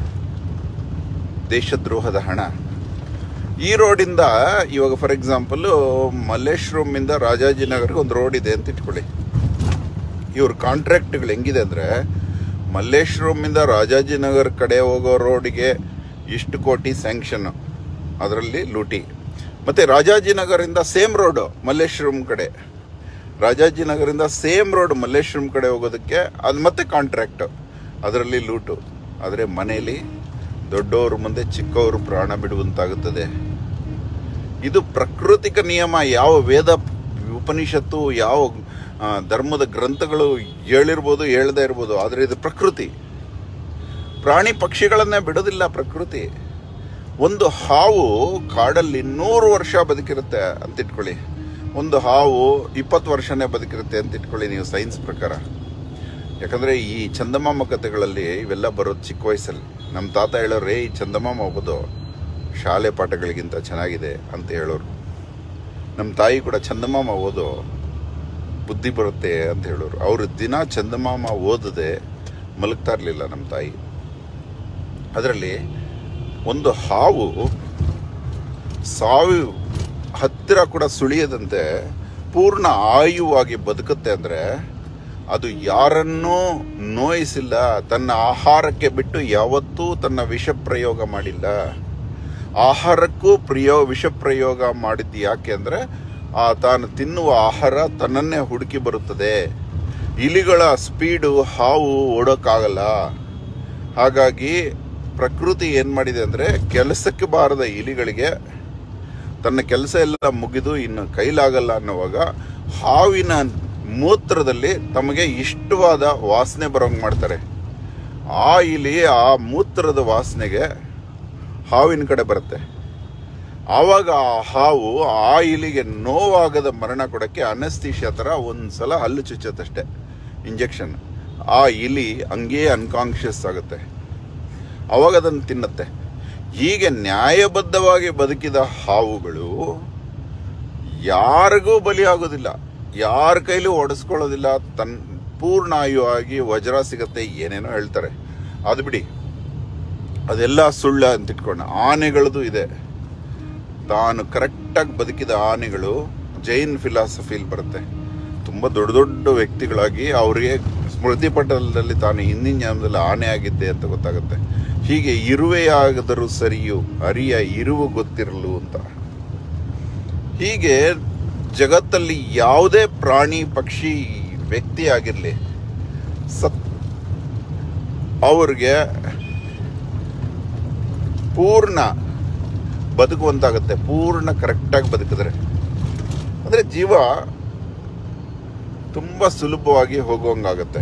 ದೇಶದ್ರೋಹದ ಹಣ ಈ ರೋಡಿಂದ ಇವಾಗ ಫಾರ್ ಎಕ್ಸಾಂಪಲ್ ಮಲ್ಲೇಶ್ವರಮಿಂದ ರಾಜಾಜಿನಗರ್ಗೆ ಒಂದು ರೋಡ್ ಇದೆ ಅಂತ ಇಟ್ಕೊಳ್ಳಿ ಇವ್ರ ಕಾಂಟ್ರಾಕ್ಟ್ಗಳು ಹೆಂಗಿದೆ ಅಂದರೆ ಮಲ್ಲೇಶ್ವರಮಿಂದ ರಾಜಾಜಿನಗರ್ ಕಡೆ ಹೋಗೋ ರೋಡಿಗೆ ಇಷ್ಟು ಕೋಟಿ ಸ್ಯಾಂಕ್ಷನ್ ಅದರಲ್ಲಿ ಲೂಟಿ ಮತ್ತು ರಾಜಾಜಿನಗರಿಂದ ಸೇಮ್ ರೋಡು ಮಲ್ಲೇಶ್ವರಂ ಕಡೆ ರಾಜಾಜಿನಗರಿಂದ ಸೇಮ್ ರೋಡ್ ಮಲ್ಲೇಶ್ವರಂ ಕಡೆ ಹೋಗೋದಕ್ಕೆ ಅದು ಮತ್ತೆ ಕಾಂಟ್ರಾಕ್ಟ್ ಅದರಲ್ಲಿ ಲೂಟು ಆದರೆ ಮನೆಯಲ್ಲಿ ದೊಡ್ಡವರು ಮುಂದೆ ಚಿಕ್ಕವರು ಪ್ರಾಣ ಬಿಡುವಂತಾಗುತ್ತದೆ ಇದು ಪ್ರಾಕೃತಿಕ ನಿಯಮ ಯಾವ ವೇದ ಉಪನಿಷತ್ತು ಯಾವ ಆ, ಧರ್ಮದ ಗ್ರಂಥಗಳು ಹೇಳಿರ್ಬೋದು ಹೇಳದೇ ಇರ್ಬೋದು ಆದರೆ ಇದು ಪ್ರಕೃತಿ ಪ್ರಾಣಿ ಪಕ್ಷಿಗಳನ್ನೇ ಬಿಡೋದಿಲ್ಲ ಪ್ರಕೃತಿ ಒಂದು ಹಾವು ಕಾಡಲ್ಲಿ ನೂರು ವರ್ಷ ಬದುಕಿರುತ್ತೆ ಅಂತ ಇಟ್ಕೊಳ್ಳಿ ಒಂದು ಹಾವು ಇಪ್ಪತ್ತು ವರ್ಷನೇ ಬದುಕಿರುತ್ತೆ ಅಂತ ಇಟ್ಕೊಳ್ಳಿ ನೀವು ಸೈನ್ಸ್ ಪ್ರಕಾರ ಯಾಕಂದರೆ ಈ ಚಂದಮಾಮ ಕಥೆಗಳಲ್ಲಿ ಇವೆಲ್ಲ ಬರೋದು ಚಿಕ್ಕ ವಯಸ್ಸಲ್ಲಿ ನಮ್ಮ ತಾತ ಹೇಳೋರು ಈ ಚಂದಮಾಮ ಓದೋದು ಶಾಲೆ ಪಾಠಗಳಿಗಿಂತ ಚೆನ್ನಾಗಿದೆ ಅಂತ ಹೇಳೋರು ನಮ್ಮ ತಾಯಿ ಕೂಡ ಚಂದಮಾಮ ಓದೋ ಬುದ್ಧಿ ಬರುತ್ತೆ ಅಂತ ಹೇಳೋರು ಅವರು ದಿನ ಚಂದಮಾಮ ಓದದೆ ಮಲಗ್ತಾ ಇರಲಿಲ್ಲ ನಮ್ಮ ತಾಯಿ ಅದರಲ್ಲಿ ಒಂದು ಹಾವು ಸಾವು ಹತ್ತಿರ ಕೂಡ ಸುಳಿಯದಂತೆ ಪೂರ್ಣ ಆಯುವಾಗಿ ಬದುಕುತ್ತೆ ಅಂದರೆ ಅದು ಯಾರನ್ನೂ ನೋಯಿಸಿಲ್ಲ ತನ್ನ ಆಹಾರಕ್ಕೆ ಬಿಟ್ಟು ಯಾವತ್ತೂ ತನ್ನ ವಿಷ ಪ್ರಯೋಗ ಮಾಡಿಲ್ಲ ಆಹಾರಕ್ಕೂ ಪ್ರಿಯೋ ವಿಷ ಪ್ರಯೋಗ ಮಾಡಿದ್ದು ಯಾಕೆ ಅಂದರೆ ಆ ತಾನು ತಿನ್ನುವ ಆಹಾರ ತನ್ನನ್ನೇ ಹುಡುಕಿ ಬರುತ್ತದೆ ಇಲಿಗಳ ಸ್ಪೀಡು ಹಾವು ಓಡೋಕ್ಕಾಗಲ್ಲ ಹಾಗಾಗಿ ಪ್ರಕೃತಿ ಏನು ಮಾಡಿದೆ ಅಂದರೆ ಕೆಲಸಕ್ಕೆ ಬಾರದ ಇಲಿಗಳಿಗೆ ತನ್ನ ಕೆಲಸ ಎಲ್ಲ ಮುಗಿದು ಇನ್ನು ಕೈಲಾಗಲ್ಲ ಅನ್ನುವಾಗ ಹಾವಿನ ಮೂತ್ರದಲ್ಲಿ ತಮಗೆ ಇಷ್ಟವಾದ ವಾಸನೆ ಬರೋಂಗೆ ಮಾಡ್ತಾರೆ ಆ ಇಲಿ ಆ ಮೂತ್ರದ ವಾಸನೆಗೆ ಹಾವಿನ ಕಡೆ ಬರುತ್ತೆ ಆವಾಗ ಆ ಹಾವು ಆ ಇಲಿಗೆ ನೋವಾಗದ ಮರಣ ಕೊಡೋಕ್ಕೆ ಅನಸ್ತೀಶಿಯಾ ಥರ ಒಂದು ಸಲ ಹಲ್ಲು ಚುಚ್ಚತ್ತಷ್ಟೆ ಇಂಜೆಕ್ಷನ್ ಆ ಇಲಿ ಹಂಗೇ ಅನ್ಕಾನ್ಷಿಯಸ್ ಆಗುತ್ತೆ ಅವಾಗ ಅದನ್ನು ತಿನ್ನತ್ತೆ ಹೀಗೆ ನ್ಯಾಯಬದ್ಧವಾಗಿ ಬದುಕಿದ ಹಾವುಗಳು ಯಾರಿಗೂ ಬಲಿಯಾಗೋದಿಲ್ಲ ಯಾರ ಕೈಲೂ ಓಡಿಸ್ಕೊಳ್ಳೋದಿಲ್ಲ ತನ್ ಪೂರ್ಣ ಆಯುವಾಗಿ ವಜ್ರ ಸಿಗತ್ತೆ ಏನೇನೋ ಹೇಳ್ತಾರೆ ಅದು ಬಿಡಿ ಅದೆಲ್ಲ ಸುಳ್ಳ ಅಂತ ಇಟ್ಕೊಂಡು ಆನೆಗಳದು ಇದೆ ತಾನು ಕರೆಕ್ಟಾಗಿ ಬದುಕಿದ ಆನೆಗಳು ಜೈನ್ ಫಿಲಾಸಫಿಲಿ ಬರುತ್ತೆ ತುಂಬ ದೊಡ್ಡ ದೊಡ್ಡ ವ್ಯಕ್ತಿಗಳಾಗಿ ಅವರಿಗೆ ಸ್ಮೃತಿ ಪಟಲದಲ್ಲಿ ತಾನು ಹಿಂದಿನ ಜನ್ಮದಲ್ಲಿ ಆನೆ ಆಗಿದ್ದೆ ಅಂತ ಗೊತ್ತಾಗುತ್ತೆ ಹೀಗೆ ಇರುವೆಯಾಗದರೂ ಸರಿಯು ಅರಿಯ ಇರುವು ಗೊತ್ತಿರಲು ಅಂತ ಹೀಗೆ ಜಗತ್ತಲ್ಲಿ ಯಾವುದೇ ಪ್ರಾಣಿ ಪಕ್ಷಿ ವ್ಯಕ್ತಿ ಆಗಿರಲಿ ಸತ್ ಅವ್ರಿಗೆ ಪೂರ್ಣ ಬದುಕುವಂತಾಗುತ್ತೆ ಪೂರ್ಣ ಕರೆಕ್ಟಾಗಿ ಬದುಕಿದ್ರೆ ಅಂದರೆ ಜೀವ ತುಂಬ ಸುಲಭವಾಗಿ ಹೋಗುವಂಗಾಗತ್ತೆ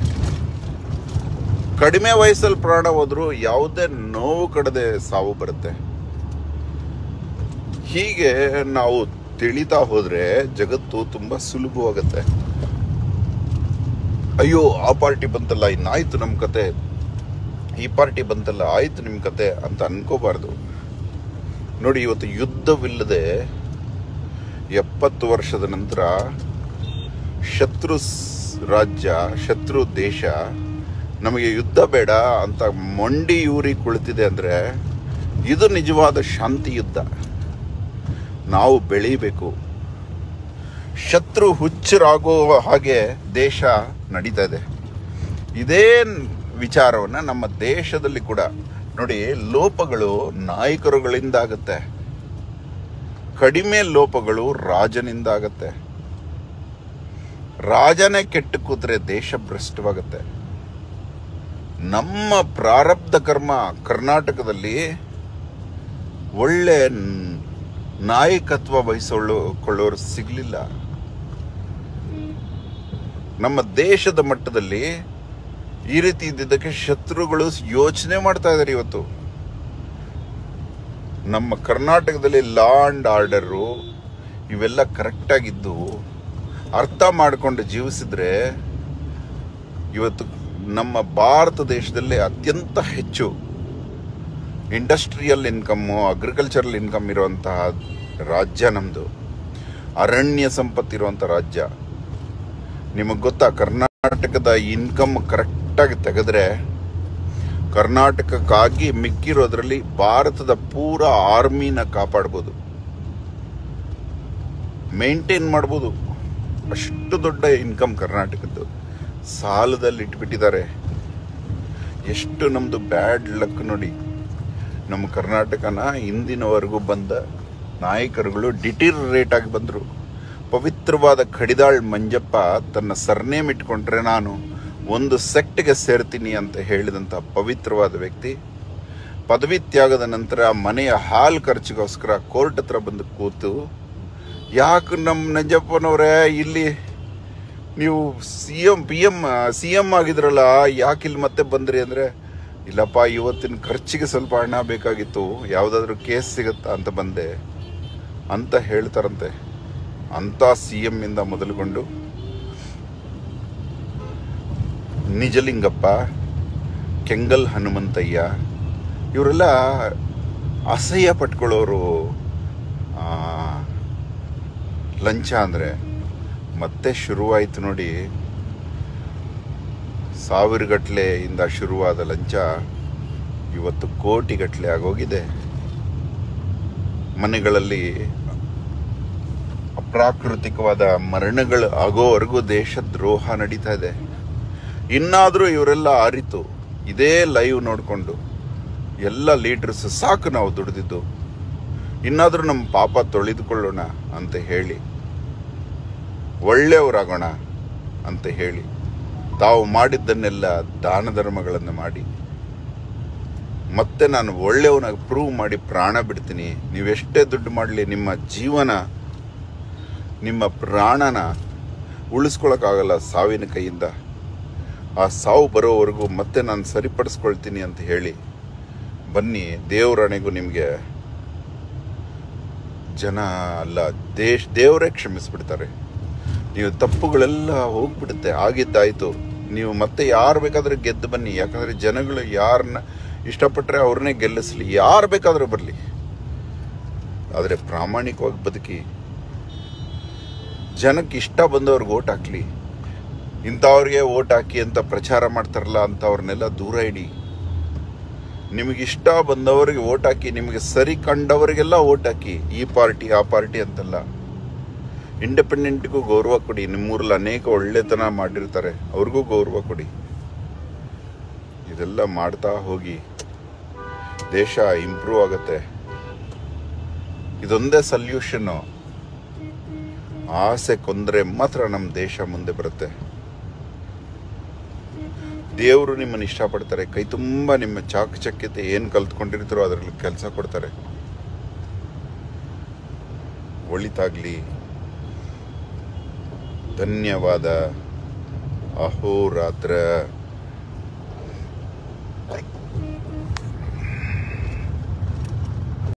ಕಡಿಮೆ ವಯಸ್ಸಲ್ಲಿ ಪ್ರಾಣ ಹೋದ್ರೂ ಯಾವುದೇ ನೋವು ಕಡದೆ ಸಾವು ಬರುತ್ತೆ ಹೀಗೆ ನಾವು ತಿಳಿತಾ ಹೋದ್ರೆ ಜಗತ್ತು ತುಂಬ ಸುಲಭವಾಗತ್ತೆ ಅಯ್ಯೋ ಆ ಪಾರ್ಟಿ ಬಂತಲ್ಲ ಇನ್ನಾಯ್ತು ನಮ್ಮ ಕತೆ ಈ ಪಾರ್ಟಿ ಬಂತಲ್ಲ ಆಯ್ತು ನಿಮ್ಮ ಕತೆ ಅಂತ ಅನ್ಕೋಬಾರ್ದು ನೋಡಿ ಇವತ್ತು ಯುದ್ಧವಿಲ್ಲದೆ ಎಪ್ಪತ್ತು ವರ್ಷದ ನಂತರ ಶತ್ರು ಸ್- ರಾಜ್ಯ ಶತ್ರು ದೇಶ ನಮಗೆ ಯುದ್ಧ ಬೇಡ ಅಂತ ಮೊಂಡಿ ಯೂರಿ ಕುಳಿತಿದೆ ಅಂದರೆ ಇದು ನಿಜವಾದ ಶಾಂತಿ ಯುದ್ಧ ನಾವು ಬೆಳೀಬೇಕು ಶತ್ರು ಹುಚ್ಚರಾಗೋ ಹಾಗೆ ದೇಶ ನಡೀತಾ ಇದೆ ಇದೇ ವಿಚಾರವನ್ನು ನಮ್ಮ ದೇಶದಲ್ಲಿ ಕೂಡ ನೋಡಿ ಲೋಪಗಳು ನಾಯಕರುಗಳಿಂದ ಆಗುತ್ತೆ ಕಡಿಮೆ ಲೋಪಗಳು ರಾಜನಿಂದ ಆಗತ್ತೆ ರಾಜನೇ ಕೆಟ್ಟು ಕೂತ್ರೆ ದೇಶ ಭ್ರಷ್ಟವಾಗುತ್ತೆ ನಮ್ಮ ಪ್ರಾರಬ್ಧ ಕರ್ಮ ಕರ್ನಾಟಕದಲ್ಲಿ ಒಳ್ಳೆ ನ್- ನಾಯಕತ್ವ ವಹಿಸಿಕೊಳ್ಳೋರು ಸಿಗಲಿಲ್ಲ ನಮ್ಮ ದೇಶದ ಮಟ್ಟದಲ್ಲಿ ಈ ರೀತಿ ಇದ್ದಿದ್ದಕ್ಕೆ ಶತ್ರುಗಳು ಯೋಚನೆ ಮಾಡ್ತಾ ಇದ್ದಾರೆ ಇವತ್ತು ನಮ್ಮ ಕರ್ನಾಟಕದಲ್ಲಿ ಲಾ ಅಂಡ್ ಆರ್ಡರು ಇವೆಲ್ಲ ಕರೆಕ್ಟಾಗಿದ್ದು ಅರ್ಥ ಮಾಡಿಕೊಂಡು ಜೀವಿಸಿದ್ರೆ ಇವತ್ತು ನಮ್ಮ ಭಾರತ ದೇಶದಲ್ಲೇ ಅತ್ಯಂತ ಹೆಚ್ಚು ಇಂಡಸ್ಟ್ರಿಯಲ್ ಇನ್ಕಮ್ಮು ಅಗ್ರಿಕಲ್ಚರಲ್ ಇನ್ಕಮ್ ಇರುವಂತಹ ರಾಜ್ಯ ನಮ್ಮದು ಅರಣ್ಯ ಸಂಪತ್ತಿರುವಂಥ ರಾಜ್ಯ ನಿಮಗೆ ಗೊತ್ತಾ ಕರ್ನಾಟಕದ ಇನ್ಕಮ್ ಕರೆಕ್ಟಾಗಿ ತೆಗೆದ್ರೆ ಕರ್ನಾಟಕಕ್ಕಾಗಿ ಮಿಕ್ಕಿರೋದ್ರಲ್ಲಿ ಭಾರತದ ಪೂರ ಆರ್ಮಿನ ಕಾಪಾಡ್ಬೋದು ಮೇಂಟೈನ್ ಮಾಡ್ಬೋದು ಅಷ್ಟು ದೊಡ್ಡ ಇನ್ಕಮ್ ಕರ್ನಾಟಕದ್ದು ಸಾಲದಲ್ಲಿ ಇಟ್ಬಿಟ್ಟಿದ್ದಾರೆ ಎಷ್ಟು ನಮ್ಮದು ಬ್ಯಾಡ್ ಲಕ್ ನೋಡಿ ನಮ್ಮ ಕರ್ನಾಟಕನ ಇಂದಿನವರೆಗೂ ಬಂದ ನಾಯಕರುಗಳು ಡಿಟಿರರೇಟ್ ಆಗಿ ಬಂದರು ಪವಿತ್ರವಾದ ಕಡಿದಾಳ್ ಮಂಜಪ್ಪ ತನ್ನ ಸರ್ನೇಮ್ ಇಟ್ಕೊಂಡ್ರೆ ನಾನು ಒಂದು ಸೆಕ್ಟ್ಗೆ ಸೇರ್ತೀನಿ ಅಂತ ಹೇಳಿದಂಥ ಪವಿತ್ರವಾದ ವ್ಯಕ್ತಿ ಪದವಿ ತ್ಯಾಗದ ನಂತರ ಮನೆಯ ಹಾಲ್ ಖರ್ಚಿಗೋಸ್ಕರ ಕೋರ್ಟ್ ಹತ್ರ ಬಂದು ಕೂತು ಯಾಕೆ ನಮ್ಮ ನಂಜಪ್ಪನವರೇ ಇಲ್ಲಿ ನೀವು C M P M C M ಆಗಿದ್ರಲ್ಲ ಯಾಕೆ ಇಲ್ಲಿ ಮತ್ತೆ ಬಂದ್ರಿ ಅಂದರೆ ಇಲ್ಲಪ್ಪ ಇವತ್ತಿನ ಖರ್ಚಿಗೆ ಸ್ವಲ್ಪ ಹಣ ಬೇಕಾಗಿತ್ತು ಯಾವುದಾದ್ರೂ ಕೇಸ್ ಸಿಗುತ್ತಾ ಅಂತ ಬಂದೆ ಅಂತ ಹೇಳ್ತಾರಂತೆ ಅಂಥ ಸಿ ಎಮ್ ಇಂದ ಮೊದಲುಗೊಂಡು ನಿಜಲಿಂಗಪ್ಪ ಕೆಂಗಲ್ ಹನುಮಂತಯ್ಯ ಇವರೆಲ್ಲ ಅಸಹ್ಯ ಪಟ್ಕೊಳ್ಳೋರು ಆ, ಲಂಚ ಅಂದರೆ ಮತ್ತೆ ಶುರುವಾಯಿತು ನೋಡಿ ಸಾವಿರಗಟ್ಲೆಯಿಂದ ಶುರುವಾದ ಲಂಚ ಇವತ್ತು ಕೋಟಿಗಟ್ಟಲೆ ಆಗೋಗಿದೆ ಮನೆಗಳಲ್ಲಿ ಅಪ್ರಾಕೃತಿಕವಾದ ಮರಣಗಳು ಆಗೋವರೆಗೂ ದೇಶದ್ರೋಹ ನಡೀತಾ ಇದೆ ಇನ್ನಾದರೂ ಇವರೆಲ್ಲ ಅರಿತು ಇದೇ ಲೈವ್ ನೋಡಿಕೊಂಡು ಎಲ್ಲ ಲೀಡರ್ಸ್ ಸಾಕು ನಾವು ದುಡಿದಿದ್ದು ಇನ್ನಾದರೂ ನಮ್ಮ ಪಾಪ ತೊಳೆದುಕೊಳ್ಳೋಣ ಅಂತ ಹೇಳಿ ಒಳ್ಳೆಯವರಾಗೋಣ ಅಂತ ಹೇಳಿ ತಾವು ಮಾಡಿದ್ದನ್ನೆಲ್ಲ ದಾನ ಧರ್ಮಗಳನ್ನು ಮಾಡಿ ಮತ್ತೆ ನಾನು ಒಳ್ಳೆಯವನಾಗಿ ಪ್ರೂವ್ ಮಾಡಿ ಪ್ರಾಣ ಬಿಡ್ತೀನಿ ನೀವೆಷ್ಟೇ ದುಡ್ಡು ಮಾಡಲಿ ನಿಮ್ಮ ಜೀವನ ನಿಮ್ಮ ಪ್ರಾಣನ ಉಳಿಸ್ಕೊಳಕ್ಕಾಗಲ್ಲ ಸಾವಿನ ಕೈಯಿಂದ ಆ ಸಾವು ಬರೋವರೆಗೂ ಮತ್ತೆ ನಾನು ಸರಿಪಡಿಸ್ಕೊಳ್ತೀನಿ ಅಂತ ಹೇಳಿ ಬನ್ನಿ ದೇವರಣೆಗೂ ನಿಮಗೆ ಜನ ಅಲ್ಲ ದೇಶ ದೇವರೇ ಕ್ಷಮಿಸ್ಬಿಡ್ತಾರೆ ನೀವು ತಪ್ಪುಗಳೆಲ್ಲ ಹೋಗ್ಬಿಡುತ್ತೆ ಆಗಿದ್ದಾಯ್ತು ನೀವು ಮತ್ತೆ ಯಾರು ಬೇಕಾದ್ರೆ ಗೆದ್ದು ಬನ್ನಿ ಯಾಕಂದ್ರೆ ಜನಗಳು ಯಾರನ್ನ ಇಷ್ಟಪಟ್ಟರೆ ಅವ್ರನ್ನೇ ಗೆಲ್ಲಿಸ್ಲಿ ಯಾರು ಬೇಕಾದ್ರೂ ಬರಲಿ ಆದರೆ ಪ್ರಾಮಾಣಿಕವಾಗಿ ಬದುಕಿ ಜನಕ್ಕೆ ಇಷ್ಟ ಬಂದವ್ರಿಗೆ ಓಟ್ ಹಾಕ್ಲಿ ಇಂಥವ್ರಿಗೆ ಓಟ್ ಹಾಕಿ ಅಂತ ಪ್ರಚಾರ ಮಾಡ್ತಾರಲ್ಲ ಅಂಥವ್ರನ್ನೆಲ್ಲ ದೂರ ಇಡಿ ನಿಮಗೆ ಇಷ್ಟ ಬಂದವರಿಗೆ ಓಟ್ ಹಾಕಿ ನಿಮಗೆ ಸರಿ ಕಂಡವರಿಗೆಲ್ಲ ಓಟ್ ಹಾಕಿ ಈ ಪಾರ್ಟಿ ಆ ಪಾರ್ಟಿ ಅಂತಲ್ಲ ಇಂಡಿಪೆಂಡೆಂಟ್ಗೂ ಗೌರವ ಕೊಡಿ ನಿಮ್ಮೂರಲ್ಲಿ ಅನೇಕ ಒಳ್ಳೆತನ ಮಾಡಿರ್ತಾರೆ ಅವ್ರಿಗೂ ಗೌರವ ಕೊಡಿ ಇದೆಲ್ಲ ಮಾಡ್ತಾ ಹೋಗಿ ದೇಶ ಇಂಪ್ರೂವ್ ಆಗುತ್ತೆ ಇದೊಂದೇ ಸಲ್ಯೂಷನ್ನು ಆಸೆ ಕೊಂದ್ರೆ ಮಾತ್ರ ನಮ್ಮ ದೇಶ ಮುಂದೆ ಬರುತ್ತೆ ದೇವರು ನಿಮ್ಮನ್ನು ಇಷ್ಟಪಡ್ತಾರೆ ಕೈ ತುಂಬ ನಿಮ್ಮ ಚಾಕಚಕ್ಯತೆ ಏನು ಕಲ್ತ್ಕೊಂಡಿರ್ತಾರೋ ಅದರಲ್ಲಿ ಕೆಲಸ ಕೊಡ್ತಾರೆ ಒಳಿತಾಗ್ಲಿ ಧನ್ಯವಾದ ಅಹೋರಾತ್ರ